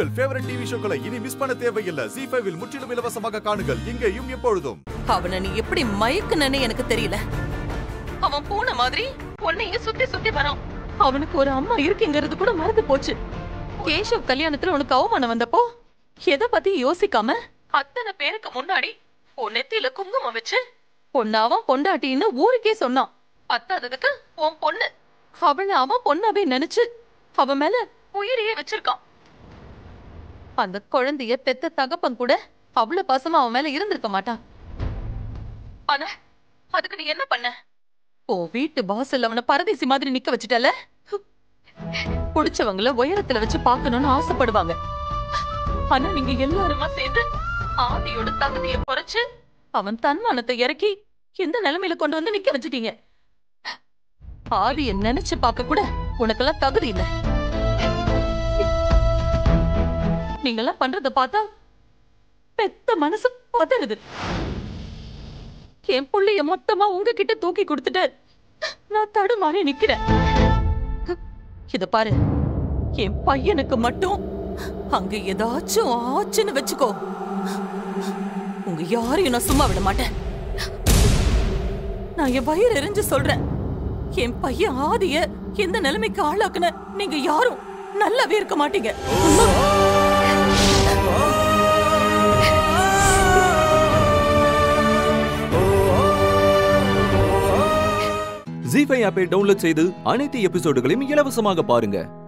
உங்கள் favourite TV ஷோக்களை இனி miss பண்ண தேவையில்லை ஜி ஃபைவில் முற்றிலும் இலவசமாக காணுங்கள் இங்கேயும் எப்பொழுதும் அவனை நீ எப்படி மயக்குனன்னு எனக்கு தெரியல அவன் போன மாதிரி உன்னைய சுத்தி சுத்தி வரான் அவனுக்கு ஒரு அம்மா இருக்குங்கிறது கூட மறந்து போச்சு கேஷவ் கல்யாணத்துல உனக்கு அவமானம் வந்தப்போ எதை பத்தி யோசிக்காம அத்தனை பேருக்கு முன்னாடி உன் நெத்தியில குங்குமம் வச்சு பொண்ணு அவன் பொண்டாட்டின்னு ஊருக்கே சொன்னான் பத்தாததுக்கு உன் பொண்ணு அவளை அவன் பொண்ணாவே நினைச்சு அவன் மேல உயிரையே வச்சிருக்கான் அந்த குழந்தைய பெத்த தகப்பன் கூட அவ்வளவு பாசமா அவன் மேல இருந்திருக்க மாட்டான் ஆனா அதுக்கு நீ என்ன பண்ண ஓ வீட்டு வாசல்ல அவன பரதேசி மாதிரி நிக்க வச்சுட்டல புடிச்சவங்கள உயரத்துல வச்சு பார்க்கணும்னு ஆசைப்படுவாங்க ஆனா நீங்க எல்லாருமா சேர்ந்து ஆதியோட தகுதியை குறைச்சு அவன் தன்மானத்தை இறக்கி எந்த நிலைமையில கொண்டு வந்து நிக்க வச்சுட்டீங்க ஆதிய நினைச்சு பார்க்க கூட உனக்கெல்லாம் தகுதி இல்ல நீங்கெல்லாம் பண்றத பார்த்தா பெத்த மனசு பதறுது என் புள்ளைய மொத்தமா உங்ககிட்ட தூக்கி கொடுத்துட்டு நான் தடுமாறி நிக்கிறேன் இத பாரு என் பையனுக்கு மட்டும் அங்க ஏதாச்சும் ஆச்சுன்னு வச்சுக்கோ உங்க யாரையும் நான் சும்மா விட மாட்டேன் நான் என் வயிறு எரிஞ்சு சொல்றேன் என் பையன் ஆதிய எந்த நிலைமைக்கு ஆளாக்குன நீங்க யாரும் நல்லாவே இருக்க மாட்டீங்க ஜி ஃபைவ் ஆப்பை டவுன்லோட் செய்து அனைத்து எபிசோடுகளையும் இலவசமாக பாருங்க